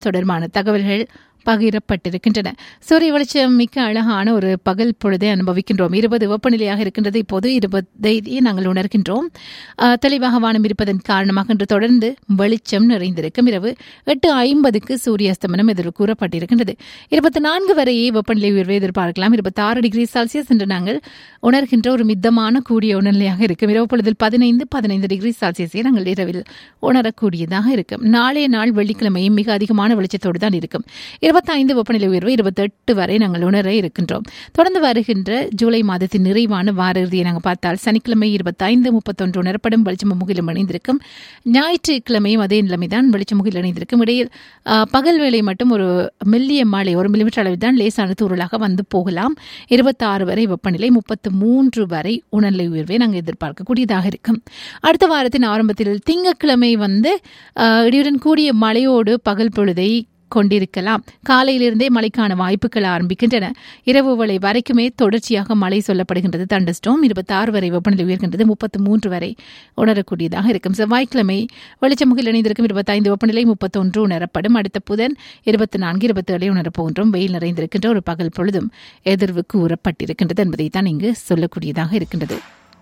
தொடர்பான தகவல்கள் பகிரப்பட்டிருக்கின்றன சூரிய வெளிச்சம் மிக்க அழகான ஒரு பகல் பொழுதை அனுபவிக்கின்றோம் இருபது வெப்பநிலையாக இருக்கின்றது இப்போது இருபதை நாங்கள் உணர்கின்றோம் ஆஹ், தெளிவாக வானம் இருப்பதன் காரணமாக இன்று தொடர்ந்து வெளிச்சம் நிறைந்திருக்கும் இரவு எட்டு ஐம்பதுக்கு சூரிய அஸ்தமனம் எதிர் கூறப்பட்டிருக்கின்றது இருபத்தி நான்கு வரையே வெப்பநிலை உயர்வை எதிர்பார்க்கலாம் இருபத்தி ஆறு டிகிரி செல்சியஸ் என்று நாங்கள் உணர்கின்ற ஒரு மிதமான கூடிய உணர்நிலையாக இருக்கும் இரவு பொழுதில் பதினைந்து பதினைந்து டிகிரி செல்சியஸை நாங்கள் இரவில் உணரக்கூடியதாக இருக்கும் நாளைய நாள் வெள்ளிக்கிழமையும் மிக அதிகமான வெளிச்சத்தோடு தான் இருக்கும் இருபத்தைந்து வெப்பநிலை உயர்வு இருபத்தெட்டு வரை நாங்கள் உணர இருக்கின்றோம் தொடர்ந்து வருகின்ற ஜூலை மாதத்தின் நிறைவான வார இறுதியை நாங்கள் பார்த்தால் சனிக்கிழமை இருபத்தைந்து முப்பத்தொன்று உணரப்படும் வெளிச்சம் முகிலும் இணைந்திருக்கும் ஞாயிற்றுக்கிழமையும் அதே நிலைமைதான் வெளிச்சம் முகில் இணைந்திருக்கும் இடையில் ஆ, பகல் வேளை மட்டும் ஒரு மெல்லிய மழை ஒரு மில்லிமீட்டர் அளவில் தான் லேசான தூறலாக வந்து போகலாம் இருபத்தாறு வரை வெப்பநிலை முப்பத்து மூன்று வரை உணர்நிலை உயர்வை நாங்கள் எதிர்பார்க்கக்கூடியதாக இருக்கும் அடுத்த வாரத்தின் ஆரம்பத்தில் திங்கட்கிழமை வந்து ஆ, இடியுடன் கூடிய மழையோடு பகல் பொழுதை கொண்டிருக்கலாம் காலையிலிருந்தே மழைக்கான வாய்ப்புகள் ஆரம்பிக்கின்றன இரவு வேளை வரைக்குமே தொடர்ச்சியாக மழை சொல்லப்படுகின்றது தண்டஸ்டோம் இருபத்தாறு வரை வெப்பநிலை உயர்கின்றது முப்பத்து மூன்று வரை உணரக்கூடியதாக இருக்கும் செவ்வாய்க்கிழமை வெளிச்சமுகில் இணைந்திருக்கும் இருபத்தைந்து வெப்பநிலை முப்பத்தொன்று உணரப்படும் அடுத்த புதன் இருபத்தி நான்கு இருபத்தேழை உணரப்போகின்றோம் வெயில் நிறைந்திருக்கின்ற ஒரு பகல் பொழுதும் எதிர்வு கூறப்பட்டிருக்கின்றது என்பதை தான் இங்கு சொல்லக்கூடியதாக இருக்கின்றது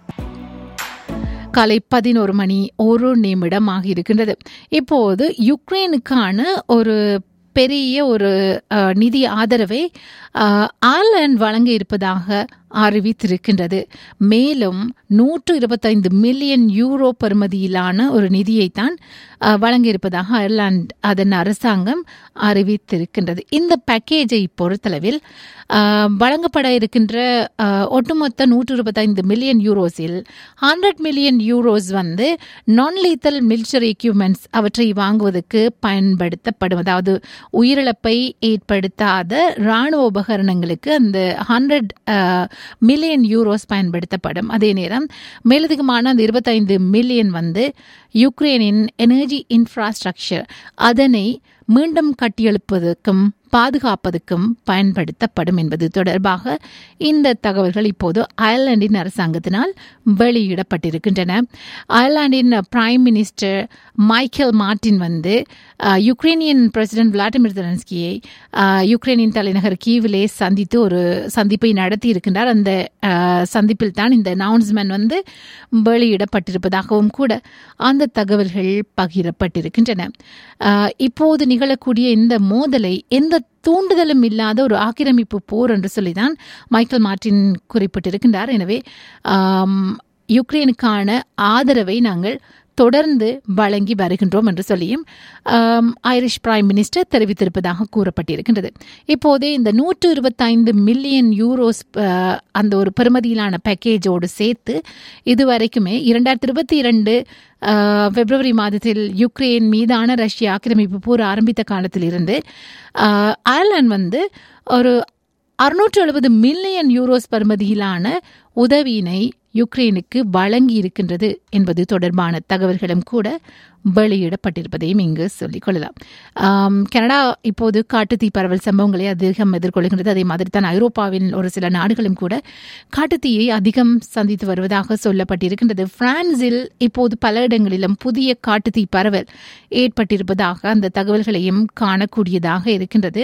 காலை பதினோரு மணி ஒரு நிமிடம் ஆகியிருக்கின்றது இப்போது யுக்ரைனுக்கான ஒரு பெரிய ஒரு அஹ், நிதி ஆதரவை அஹ், ஆர்லாந்து வழங்க இருப்பதாக அறிவித்திருக்கின்றது மேலும் நூற்று இருபத்தைந்து மில்லியன் யூரோ பெறுமதியிலான ஒரு நிதியைத்தான் அஹ், வழங்க இருப்பதாக அயர்லாந்து அதன் அரசாங்கம் அறிவித்திருக்கின்றது இந்த பேக்கேஜை பொறுத்தளவில் அஹ், வழங்கப்பட இருக்கின்ற அஹ், ஒட்டுமொத்த நூற்று இருபத்தைந்து மில்லியன் யூரோஸில் ஹண்ட்ரட் மில்லியன் யூரோஸ் வந்து நான் லீத்தல் மிலிட்டரி எக்யூப்மெண்ட்ஸ் அவற்றை வாங்குவதற்கு பயன்படுத்தப்படும் அதாவது உயிரிழப்பை ஏற்படுத்தாத இராணுவ உபகரணங்களுக்கு அந்த ஹண்ட்ரட் மில்லியன் யூரோஸ் பயன்படுத்தப்படும் அதே நேரம் மேலதிகமான அந்த இருபத்தைந்து மில்லியன் வந்து யுக்ரைனின் எனர்ஜி இன்ஃப்ராஸ்ட்ரக்சர் அதனை மீண்டும் கட்டியெழுப்பதற்கும் பாதுகாப்பதற்கும் பயன்படுத்தப்படும் என்பது தொடர்பாக இந்த தகவல்கள் இப்போது அயர்லாந்தின் அரசாங்கத்தினால் வெளியிடப்பட்டிருக்கின்றன அயர்லாந்தின் பிரைம் மினிஸ்டர் மைக்கேல் மார்டின் வந்து அஹ், யுக்ரைனியன் பிரசிடென்ட் விளாடிமிர் ஜெலன்ஸ்கியை அஹ், யுக்ரைனின் தலைநகர் கீவிலே சந்தித்து ஒரு சந்திப்பை நடத்தி இருக்கின்றார் அந்த அஹ், சந்திப்பில் தான் இந்த அனௌன்ஸ்மெண்ட் வந்து வெளியிடப்பட்டிருப்பதாகவும் கூட அந்த தகவல்கள் பகிரப்பட்டிருக்கின்றன அஹ், இப்போது நிகழக்கூடிய இந்த மோதலை எந்த தூண்டுதலும் இல்லாத ஒரு ஆக்கிரமிப்பு போர் என்று சொல்லிதான் மைக்கேல் மார்டின் குறிப்பிட்டிருக்கின்றார் எனவே ஆம், யுக்ரைனுக்கான ஆதரவை நாங்கள் தொடர்ந்து வழங்கி வருகின்றோம் என்று சொல்லியும் ஆம், ஐரிஷ் பிரைம் மினிஸ்டர் தெரிவித்திருப்பதாக கூறப்பட்டிருக்கின்றது இப்போதே இந்த நூற்று இருபத்தைந்து மில்லியன் யூரோஸ் அஹ், அந்த ஒரு பெறுமதியிலான பேக்கேஜோடு சேர்த்து இதுவரைக்குமே இரண்டாயிரத்தி இருபத்தி இரண்டு பிப்ரவரி மாதத்தில் யுக்ரைன் மீதான ரஷ்ய ஆக்கிரமிப்பு போர் ஆரம்பித்த காலத்திலிருந்து அஹ், அயர்லாந்து வந்து ஒரு அறுநூற்று எழுபது மில்லியன் யூரோஸ் பெறுமதியிலான உதவியினை யுக்ரைனுக்கு வழங்கி இருக்கின்றது என்பது தொடர்பான தகவல்களும் கூட வெளியிடப்பட்டிருப்பதையும் இங்கு சொல்லிக் கொள்ளலாம் ஆம், கனடா இப்போது காட்டுத்தீ பரவல் சம்பவங்களை அதிகம் எதிர்கொள்கின்றது அதே மாதிரி தான் ஐரோப்பாவின் ஒரு சில நாடுகளும் கூட காட்டுத்தீயை அதிகம் சந்தித்து வருவதாக சொல்லப்பட்டிருக்கின்றது பிரான்சில் இப்போது பல இடங்களிலும் புதிய காட்டுத்தீ பரவல் ஏற்பட்டிருப்பதாக அந்த தகவல்களையும் காணக்கூடியதாக இருக்கின்றது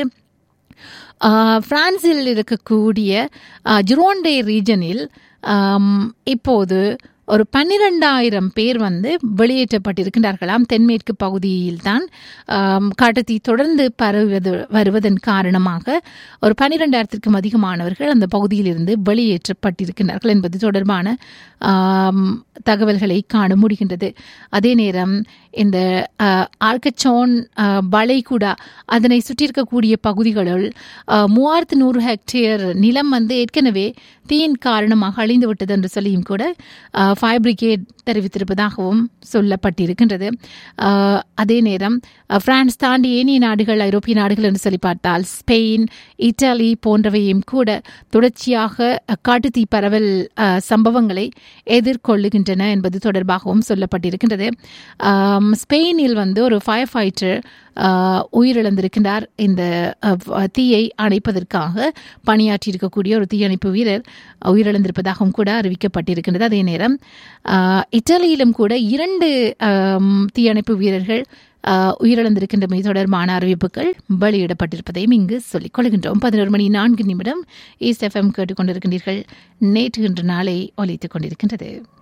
ஆஹ், பிரான்சில் இருக்கக்கூடிய ஆஹ், ஜிரோண்டே ரீஜனில் ஆம், இப்போது ஒரு பன்னிரெண்டாயிரம் பேர் வந்து வெளியேற்றப்பட்டிருக்கின்றார்களாம் தென்மேற்கு பகுதியில் தான் காட்டுத்தீ தொடர்ந்து பரவுவது வருவதன் காரணமாக ஒரு பன்னிரெண்டாயிரத்திற்கும் அதிகமானவர்கள் அந்த பகுதியிலிருந்து வெளியேற்றப்பட்டிருக்கின்றார்கள் என்பது தொடர்பான ஆம், தகவல்களை காண முடிகின்றது அதே நேரம் இந்த ஆஹ், ஆர்கச்சோன் ஆஹ், வளைகுடா அதனை சுற்றியிருக்கக்கூடிய பகுதிகளுள் ஆஹ், மூவாயிரத்து நூறு ஹெக்டேர் நிலம் வந்து ஏற்கனவே தீயின் காரணமாக அழிந்து விட்டது என்று சொல்லியும் கூட ஃபயர் பிரிகேட் தெரிவித்திருப்பதாகவும் சொல்லப்பட்டிருக்கின்றது ஆஹ், அதே நேரம் அஹ், பிரான்ஸ் தாண்டி ஏனைய நாடுகள் ஐரோப்பிய நாடுகள் என்று சொல்லி பார்த்தால் ஸ்பெயின் இத்தாலி போன்றவையும் கூட தொடர்ச்சியாக அஹ், காட்டுத்தீ பரவல் அஹ், சம்பவங்களை எதிர்கொள்ளுகின்றன என்பது தொடர்பாகவும் சொல்லப்பட்டிருக்கின்றது ஆம், ஸ்பெயினில் வந்து ஒரு ஃபயர் ஃபைட்டர் உயிரிழந்திருக்கின்றார் இந்த அஹ், தீயை அணைப்பதற்காக பணியாற்றியிருக்கக்கூடிய ஒரு தீயணைப்பு வீரர் உயிரிழந்திருப்பதாகவும் கூட அறிவிக்கப்பட்டிருக்கின்றது அதே நேரம் ஆஹ், இத்தாலியிலும் கூட இரண்டு ஆம், தீயணைப்பு வீரர்கள் அஹ், உயிரிழந்திருக்கின்றமை தொடர்பான அறிவிப்புகள் வெளியிடப்பட்டிருப்பதையும் இங்கு சொல்லிக் கொள்கின்றோம் பதினோரு மணி நான்கு நிமிடம் ஈஸ்ட் எஃப்எம் கேட்டுக்கொண்டிருக்கின்றீர்கள் நேற்று இன்று நாளை ஒலித்துக் கொண்டிருக்கின்றது